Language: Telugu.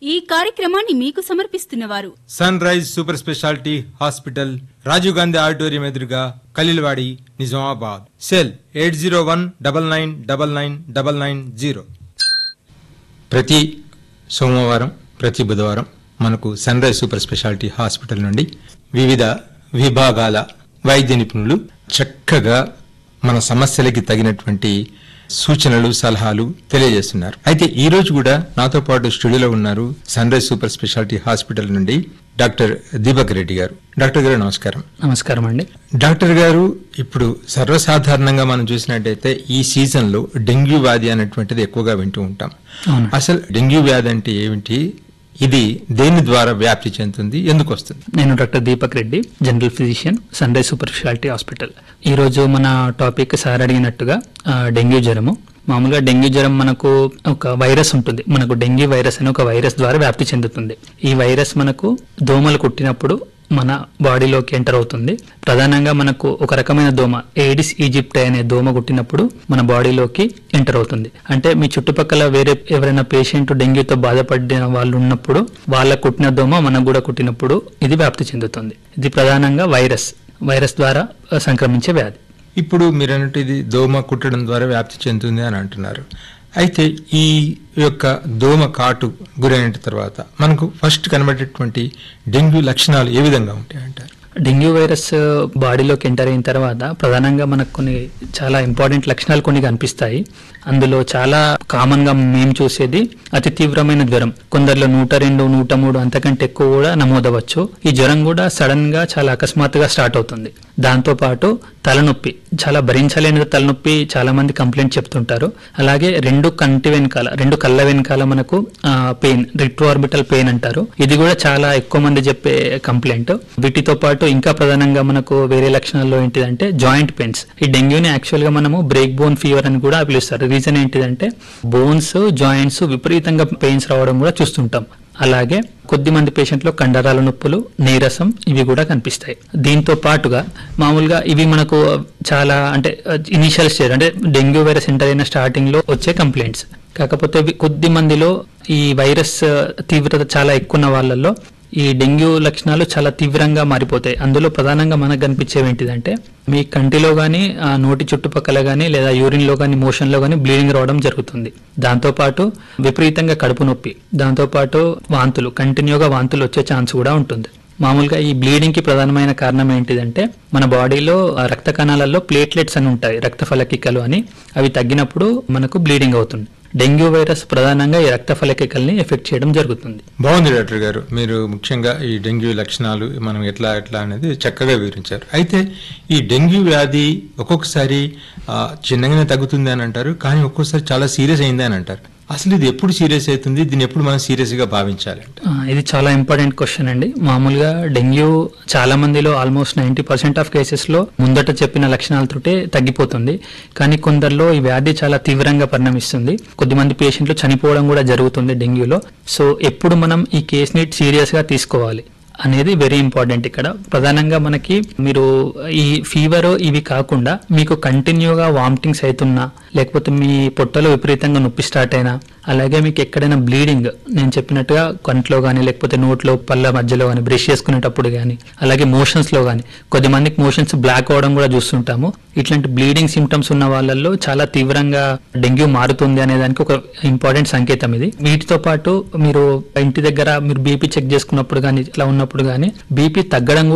ఈ కార్యక్రమాన్ని మీకు సమర్పిస్తున్నవారు sunrise super speciality hospital Rajiv Gandhi auditorium ఎదురుగా Kalilwadi Nizamabad cell eight zero one double nine double nine double nine zero ప్రతి సోమవారం ప్రతి బుధవారం మనకు sunrise super speciality hospital నుండి వివిధ విభాగాల వైద్య నిపుణులు చక్కగా మన సమస్యలకి తగినటువంటి సూచనలు సలహాలు తెలియజేస్తున్నారు అయితే ఈ రోజు కూడా నాతో పాటు స్టూడియోలో ఉన్నారు sunrise super speciality hospital నుండి డాక్టర్ దీపక్ రెడ్డి గారు డాక్టర్ గారు నమస్కారం నమస్కారం అండి డాక్టర్ గారు ఇప్పుడు సర్వసాధారణంగా మనం చూసినట్టయితే ఈ సీజన్ లో డెంగ్యూ వ్యాధి అనేటువంటిది ఎక్కువగా వింటూ ఉంటాం అవును. అసలు డెంగ్యూ వ్యాధి అంటే ఏమిటి ఇది దేని ద్వారా వ్యాప్తి చెందుతుంది ఎందుకు వస్తుంది నేను doctor Deepak Reddy general physician sunrise super speciality hospital ఈ రోజు మన టాపిక్ సార్ అడిగినట్టుగా ఆ, డెంగ్యూ జ్వరము మామూలుగా డెంగ్యూ జ్వరం మనకు ఒక వైరస్ ఉంటుంది మనకు డెంగ్యూ వైరస్ అని ఒక వైరస్ ద్వారా వ్యాప్తి చెందుతుంది ఈ వైరస్ మనకు దోమలు కుట్టినప్పుడు మన బాడీలోకి ఎంటర్ అవుతుంది ప్రధానంగా మనకు ఒక రకమైన దోమ ఏడిస్ ఈజిప్ట్ అనే దోమ కుట్టినప్పుడు మన బాడీలోకి ఎంటర్ అవుతుంది అంటే మీ చుట్టుపక్కల వేరే ఎవరైనా పేషెంట్ డెంగ్యూతో బాధపడిన వాళ్ళు ఉన్నప్పుడు వాళ్ళ కుట్టిన దోమ మనకు కూడా కుట్టినప్పుడు ఇది వ్యాప్తి చెందుతుంది ఇది ప్రధానంగా వైరస్ వైరస్ ద్వారా ఆ, సంక్రమించే వ్యాధి ఇప్పుడు మీరు అన్నట్టు ఇది దోమ కుట్టడం ద్వారా వ్యాప్తి చెందుతుంది అని అంటున్నారు అయితే ఈ యొక్క దోమ కాటు గురైన తర్వాత మనకు ఫస్ట్ కనబడేటువంటి డెంగ్యూ లక్షణాలు ఏ విధంగా ఉంటాయి అంటారు డెంగ్యూ వైరస్ బాడీలోకి ఎంటర్ అయిన తర్వాత ప్రధానంగా మనకు కొన్ని చాలా ఇంపార్టెంట్ లక్షణాలు కొన్ని కనిపిస్తాయి అందులో చాలా కామన్ గా మేము చూసేది అతి తీవ్రమైన జ్వరం కొందరిలో నూట రెండు నూట మూడు అంతకంటే ఎక్కువ కూడా నమోదవచ్చు ఈ జ్వరం కూడా సడన్ గా చాలా అకస్మాత్తుగా స్టార్ట్ అవుతుంది దాంతో పాటు తలనొప్పి చాలా భరించలేని తలనొప్పి చాలా మంది కంప్లైంట్ చెప్తుంటారు అలాగే రెండు కంటి వెనకాల రెండు కళ్ళ వెనకాల మనకు పెయిన్ రిట్రోఆర్బిటల్ పెయిన్ అంటారు ఇది కూడా చాలా ఎక్కువ మంది చెప్పే కంప్లైంట్ వీటితో పాటు ఇంకా ప్రధానంగా మనకు వేరే లక్షణాల్లో ఏంటిదంటే జాయింట్ పెయిన్స్ ఈ డెంగ్యూని యాక్చువల్ గా మనము బ్రేక్ బోన్ ఫీవర్ అని కూడా పిలుస్తారు రీజన్ ఏంటిదంటే బోన్స్ జాయింట్స్ విపరీతంగా పెయిన్స్ రావడం కూడా చూస్తుంటాం అలాగే కొద్ది మంది పేషెంట్లో కండరాల నొప్పులు నీరసం ఇవి కూడా కనిపిస్తాయి దీంతో పాటుగా మామూలుగా ఇవి మనకు చాలా అంటే ఇనిషియల్ స్టేజ్ అంటే డెంగ్యూ వైరస్ ఎంటర్ అయిన స్టార్టింగ్ లో వచ్చే కంప్లైంట్స్ కాకపోతే ఇవి కొద్ది మందిలో ఈ వైరస్ తీవ్రత చాలా ఎక్కువ ఉన్న వాళ్ళల్లో ఈ డెంగ్యూ లక్షణాలు చాలా తీవ్రంగా మారిపోతాయి అందులో ప్రధానంగా మనకు కనిపించేవి ఏంటిదంటే మీ కంటిలో కానీ నోటి చుట్టుపక్కల కానీ లేదా యూరిన్లో కానీ మోషన్లో కానీ బ్లీడింగ్ రావడం జరుగుతుంది దాంతోపాటు విపరీతంగా కడుపు నొప్పి దాంతోపాటు వాంతులు కంటిన్యూగా వాంతులు వచ్చే ఛాన్స్ కూడా ఉంటుంది మామూలుగా ఈ బ్లీడింగ్ కి ప్రధానమైన కారణం ఏంటిదంటే మన బాడీలో ఆ రక్త కణాలలో ప్లేట్లెట్స్ అని ఉంటాయి రక్త ఫలకికలు అని అవి తగ్గినప్పుడు మనకు బ్లీడింగ్ అవుతుంది డెంగ్యూ వైరస్ ప్రధానంగా ఈ రక్త ఫలకికల్ని ఎఫెక్ట్ చేయడం జరుగుతుంది బాగుంది డాక్టర్ గారు మీరు ముఖ్యంగా ఈ డెంగ్యూ లక్షణాలు మనం ఎట్లా ఎట్లా అనేది చక్కగా వివరించారు అయితే ఈ డెంగ్యూ వ్యాధి ఒక్కొక్కసారి ఆ, చిన్నగానే తగ్గుతుంది అని అంటారు కానీ ఒక్కొక్కసారి చాలా సీరియస్ అయింది అని అంటారు అసలు ఇది ఎప్పుడు సీరియస్ అవుతుంది దీన్ని ఎప్పుడు మనం సీరియస్ గా భావించాలి అంటే ఆ, ఇది చాలా ఇంపార్టెంట్ క్వశ్చన్ అండి మామూలుగా డెంగ్యూ చాలా మందిలో almost ninety percent of cases లో ముందట చెప్పిన లక్షణాలతోటే తగ్గిపోతుంది కానీ కొందరిలో ఈ వ్యాధి చాలా తీవ్రంగా పరిణమిస్తుంది కొద్దిమంది పేషెంట్లు చనిపోవడం కూడా జరుగుతుంది డెంగ్యూలో సో ఎప్పుడు మనం ఈ కేసుని సీరియస్ గా తీసుకోవాలి అనేది వెరీ ఇంపార్టెంట్ ఇక్కడ ప్రధానంగా మనకి మీరు ఈ ఫీవర్ ఇవి కాకుండా మీకు కంటిన్యూగా వామిటింగ్స్ అవుతున్నా లేకపోతే మీ పొట్టలో విపరీతంగా నొప్పి స్టార్ట్ అయినా అలాగే మీకు ఎక్కడైనా బ్లీడింగ్ నేను చెప్పినట్టుగా కంట్లో కానీ లేకపోతే నోట్లో పళ్ళ మధ్యలో కానీ బ్రష్ చేసుకునేటప్పుడు కానీ అలాగే మోషన్స్ లో కానీ కొద్ది మందికి మోషన్స్ బ్లాక్ అవడం కూడా చూస్తుంటాము ఇట్లాంటి బ్లీడింగ్ సిమ్టమ్స్ ఉన్న వాళ్ళల్లో చాలా తీవ్రంగా డెంగ్యూ మారుతుంది అనే దానికి ఒక ఇంపార్టెంట్ సంకేతం ఇది వీటితో పాటు మీరు ఇంటి దగ్గర మీరు బీపీ చెక్ చేసుకున్నప్పుడు కానీ ఇట్లా ఉన్నప్పుడు కానీ బీపీ తగ్గడం కూడా